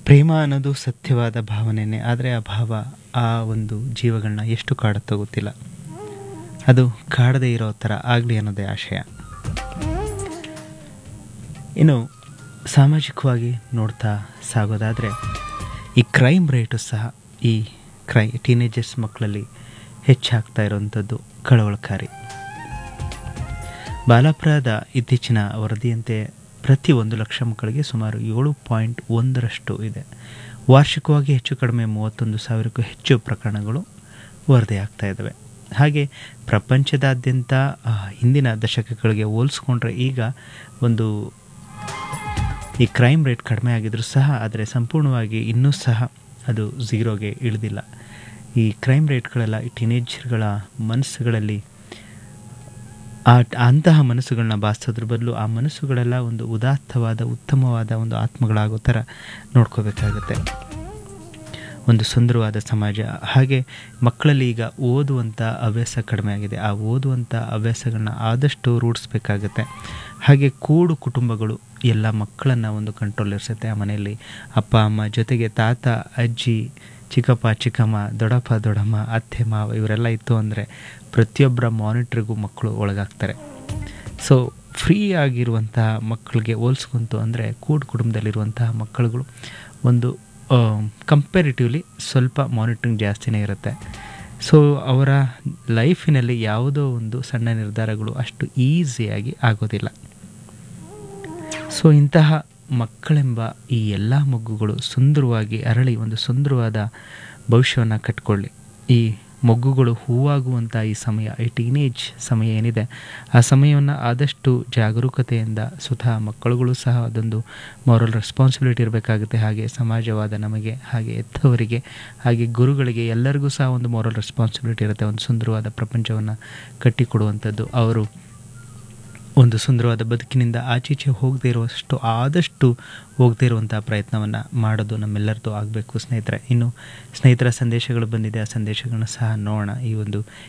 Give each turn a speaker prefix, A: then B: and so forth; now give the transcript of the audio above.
A: ಪ್ರೇಮ ಅನ್ನೋದು ಸತ್ಯವಾದ ಭಾವನೆಯೇ ಆದರೆ ಆ ಭಾವ ಆ ಒಂದು ಜೀವಗಳನ್ನ ಎಷ್ಟು ಕಾಡುತ್ತೋ ಗೊತ್ತಿಲ್ಲ ಅದು ಕಾಡದೇ ಇರೋ ಥರ ಆಗಲಿ ಅನ್ನೋದೇ ಆಶಯ ಇನ್ನು ಸಾಮಾಜಿಕವಾಗಿ ನೋಡ್ತಾ ಸಾಗೋದಾದರೆ ಈ ಕ್ರೈಮ್ ರೇಟು ಸಹ ಈ ಕ್ರೈ ಟೀನೇಜರ್ಸ್ ಮಕ್ಕಳಲ್ಲಿ ಹೆಚ್ಚಾಗ್ತಾ ಇರುವಂಥದ್ದು ಕಳವಳಕಾರಿ ಬಾಲಾಪರಾಧ ಇತ್ತೀಚಿನ ವರದಿಯಂತೆ ಪ್ರತಿ ಒಂದು ಲಕ್ಷ ಮಕ್ಕಳಿಗೆ ಸುಮಾರು ಏಳು ಪಾಯಿಂಟ್ ಒಂದರಷ್ಟು ಇದೆ ವಾರ್ಷಿಕವಾಗಿ ಹೆಚ್ಚು ಕಡಿಮೆ ಮೂವತ್ತೊಂದು ಸಾವಿರಕ್ಕೂ ಹೆಚ್ಚು ಪ್ರಕರಣಗಳು ವರದಿಯಾಗ್ತಾ ಇದ್ದಾವೆ ಹಾಗೆ ಪ್ರಪಂಚದಾದ್ಯಂತ ಆ, ಹಿಂದಿನ ದಶಕಗಳಿಗೆ ಹೋಲಿಸ್ಕೊಂಡ್ರೆ ಈಗ ಒಂದು ಈ ಕ್ರೈಮ್ ರೇಟ್ ಕಡಿಮೆ ಆಗಿದ್ರೂ ಸಹ ಆದರೆ ಸಂಪೂರ್ಣವಾಗಿ ಇನ್ನೂ ಸಹ ಅದು ಝೀರೋಗೆ ಇಳಿದಿಲ್ಲ ಈ ಕ್ರೈಮ್ ರೇಟ್ಗಳೆಲ್ಲ ಈ ಟೀನೇಜರ್ಗಳ ಮನಸ್ಸುಗಳಲ್ಲಿ ಆ ಅಂತಹ ಮನಸ್ಸುಗಳನ್ನ ಬಾರಿಸೋದ್ರ ಬದಲು ಆ ಮನಸ್ಸುಗಳೆಲ್ಲ ಒಂದು ಉದಾತ್ತವಾದ ಉತ್ತಮವಾದ ಒಂದು ಆತ್ಮಗಳಾಗೋ ಥರ ನೋಡ್ಕೋಬೇಕಾಗತ್ತೆ ಒಂದು ಸುಂದರವಾದ ಸಮಾಜ ಹಾಗೆ ಮಕ್ಕಳಲ್ಲಿ ಈಗ ಓದುವಂಥ ಹವ್ಯಾಸ ಕಡಿಮೆ ಆಗಿದೆ ಆ ಓದುವಂಥ ಹವ್ಯಾಸಗಳನ್ನ ಆದಷ್ಟು ರೂಢಿಸ್ಬೇಕಾಗತ್ತೆ ಹಾಗೆ ಕೂಡು ಕುಟುಂಬಗಳು ಎಲ್ಲ ಮಕ್ಕಳನ್ನು ಒಂದು ಕಂಟ್ರೋಲ್ ಇರಿಸುತ್ತೆ ಆ ಮನೆಯಲ್ಲಿ ಅಪ್ಪ ಅಮ್ಮ ಜೊತೆಗೆ ತಾತ ಅಜ್ಜಿ ಚಿಕ್ಕಪ್ಪ ಚಿಕ್ಕಮ್ಮ ದೊಡ್ಡಪ್ಪ ದೊಡ್ಡಮ್ಮ ಅತ್ತೆ ಮಾವ ಇವರೆಲ್ಲ ಇತ್ತು ಅಂದರೆ ಪ್ರತಿಯೊಬ್ಬರ ಮಾನಿಟ್ರಿಗೂ ಮಕ್ಕಳು ಒಳಗಾಗ್ತಾರೆ ಸೊ ಫ್ರೀ ಆಗಿರುವಂತಹ ಮಕ್ಕಳಿಗೆ ಹೋಲಿಸ್ಕೊಂತು ಅಂದರೆ ಕೂಡು ಕುಟುಂಬದಲ್ಲಿರುವಂತಹ ಮಕ್ಕಳುಗಳು ಒಂದು ಕಂಪೇರಿಟಿವ್ಲಿ ಸ್ವಲ್ಪ ಮಾನಿಟ್ರಿಂಗ್ ಜಾಸ್ತಿನೇ ಇರುತ್ತೆ ಸೊ ಅವರ ಲೈಫಿನಲ್ಲಿ ಯಾವುದೋ ಒಂದು ಸಣ್ಣ ನಿರ್ಧಾರಗಳು ಅಷ್ಟು ಈಸಿಯಾಗಿ ಆಗೋದಿಲ್ಲ ಸೊ ಇಂತಹ ಮಕ್ಕಳೆಂಬ ಈ ಎಲ್ಲ ಮಗುಗಳು ಸುಂದರವಾಗಿ ಅರಳಿ ಒಂದು ಸುಂದರವಾದ ಭವಿಷ್ಯವನ್ನು ಕಟ್ಕೊಳ್ಳಿ ಈ ಮೊಗ್ಗುಗಳು ಹೂವಾಗುವಂಥ ಈ ಸಮಯ ಈ ಟೀನೇಜ್ ಸಮಯ ಏನಿದೆ ಆ ಸಮಯವನ್ನು ಆದಷ್ಟು ಜಾಗರೂಕತೆಯಿಂದ ಸ್ವತಃ ಮಕ್ಕಳುಗಳು ಸಹ ಅದೊಂದು ಮಾರಲ್ ರೆಸ್ಪಾನ್ಸಿಬಿಲಿಟಿ ಇರಬೇಕಾಗುತ್ತೆ ಹಾಗೆ ಸಮಾಜವಾದ ನಮಗೆ ಹಾಗೆ ಎತ್ತವರಿಗೆ ಹಾಗೆ ಗುರುಗಳಿಗೆ ಎಲ್ಲರಿಗೂ ಸಹ ಒಂದು ಮಾರಲ್ ರೆಸ್ಪಾನ್ಸಿಬಿಲಿಟಿ ಇರುತ್ತೆ ಒಂದು ಸುಂದರವಾದ ಪ್ರಪಂಚವನ್ನು ಕಟ್ಟಿಕೊಡುವಂಥದ್ದು ಅವರು ಒಂದು ಸುಂದರವಾದ ಬದುಕಿನಿಂದ ಆಚೀಚೆ ಹೋಗದೇ ಇರುವಷ್ಟು ಆದಷ್ಟು ಹೋಗದೇ ಇರುವಂಥ ಪ್ರಯತ್ನವನ್ನು ಮಾಡೋದು ನಮ್ಮೆಲ್ಲರದ್ದು ಆಗಬೇಕು ಸ್ನೇಹಿತರೆ ಇನ್ನು ಸ್ನೇಹಿತರ ಸಂದೇಶಗಳು ಬಂದಿದೆ ಆ ಸಂದೇಶಗಳನ್ನ ಸಹ ನೋಡೋಣ ಈ ಒಂದು